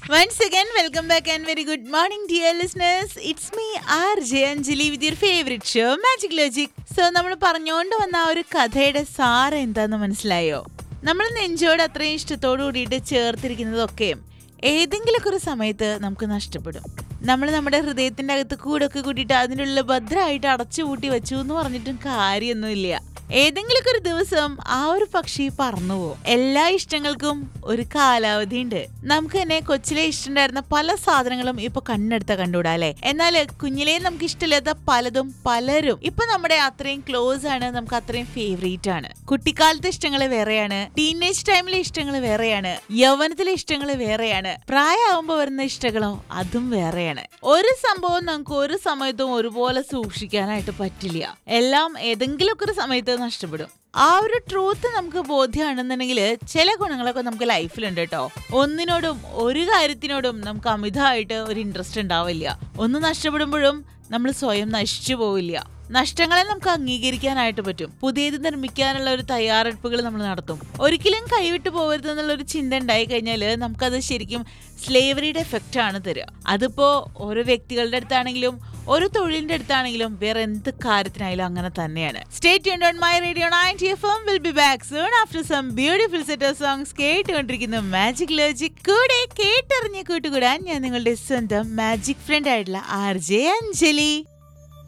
Once again, welcome back and very good morning, dear listeners. It's me, RJ Anjali, with your favorite show, Magic Logic. So, നമ്മൾ പറഞ്ഞുകൊണ്ട് വന്ന ആ ഒരു കഥയുടെ സാര എന്താന്ന് മനസ്സിലായോ നമ്മൾ നെഞ്ചോട് അത്രയും ഇഷ്ടത്തോടു കൂടിയിട്ട് ചേർത്തിരിക്കുന്നതൊക്കെ ഏതെങ്കിലുമൊക്കെ ഒരു സമയത്ത് നമുക്ക് നഷ്ടപ്പെടും നമ്മൾ നമ്മുടെ ഹൃദയത്തിന്റെ അകത്ത് കൂടൊക്കെ കൂട്ടിയിട്ട് അതിനുള്ള ഭദ്രമായിട്ട് അടച്ചു പൂട്ടി വെച്ചു എന്ന് പറഞ്ഞിട്ടും കാര്യമൊന്നുമില്ല ഏതെങ്കിലുമൊക്കെ ഒരു ദിവസം ആ ഒരു പക്ഷി പറന്നു പോകും എല്ലാ ഇഷ്ടങ്ങൾക്കും ഒരു കാലാവധി ഉണ്ട് നമുക്ക് തന്നെ കൊച്ചിലെ ഇഷ്ടമുണ്ടായിരുന്ന പല സാധനങ്ങളും ഇപ്പൊ കണ്ണെടുത്ത കണ്ടുകൂടാ അല്ലെ എന്നാൽ കുഞ്ഞിലേ നമുക്ക് ഇഷ്ടമില്ലാത്ത പലതും പലരും ഇപ്പൊ നമ്മുടെ അത്രയും ക്ലോസ് ആണ് നമുക്ക് അത്രയും ഫേവറേറ്റ് ആണ് കുട്ടിക്കാലത്തെ ഇഷ്ടങ്ങൾ വേറെയാണ് ടീനേജ് ടൈമിലെ ഇഷ്ടങ്ങൾ വേറെയാണ് യൗവനത്തിലെ ഇഷ്ടങ്ങൾ വേറെയാണ് പ്രായമാകുമ്പോൾ വരുന്ന ഇഷ്ടങ്ങളോ അതും വേറെയാണ് ഒരു സംഭവം നമുക്ക് ഒരു സമയത്തും ഒരുപോലെ സൂക്ഷിക്കാനായിട്ട് പറ്റില്ല എല്ലാം ഏതെങ്കിലുമൊക്കെ ഒരു സമയത്ത് നഷ്ടപ്പെടും ആ ഒരു ട്രൂത്ത് നമുക്ക് ബോധ്യമാണെന്നുണ്ടെങ്കിൽ ചില ഗുണങ്ങളൊക്കെ നമുക്ക് ലൈഫിലുണ്ട് കേട്ടോ ഒന്നിനോടും ഒരു കാര്യത്തിനോടും നമുക്ക് അമിതമായിട്ട് ഒരു ഇൻട്രസ്റ്റ് ഉണ്ടാവില്ല ഒന്ന് നഷ്ടപ്പെടുമ്പോഴും നമ്മൾ സ്വയം നശിച്ചു പോവില്ല നഷ്ടങ്ങളെ നമുക്ക് അംഗീകരിക്കാനായിട്ട് പറ്റും പുതിയത് നിർമ്മിക്കാനുള്ള ഒരു തയ്യാറെടുപ്പുകൾ നമ്മൾ നടത്തും ഒരിക്കലും കൈവിട്ടു പോകരുത് എന്നുള്ള ഒരു ചിന്ത ഉണ്ടായി കഴിഞ്ഞാൽ നമുക്കത് ശരിക്കും സ്ലേവറിയുടെ എഫക്റ്റ് ആണ് തരിക അതിപ്പോ ഓരോ വ്യക്തികളുടെ അടുത്താണെങ്കിലും ഒരു തൊഴിലിന്റെ അടുത്താണെങ്കിലും വേറെ എന്ത് കാര്യത്തിനായാലും അങ്ങനെ തന്നെയാണ് stay on My Radio ninety F M will be back soon after some beautiful set of songs കേട്ടുകൊണ്ടിരിക്കുന്ന മാജിക് ലോജിക് കൂടെ കേട്ടറിഞ്ഞ് കൂട്ടുകൂടാൻ ഞാൻ നിങ്ങളുടെ സ്വന്തം മാജിക് ഫ്രണ്ട് ആയിട്ടുള്ള ആർ ജെ അഞ്ജലി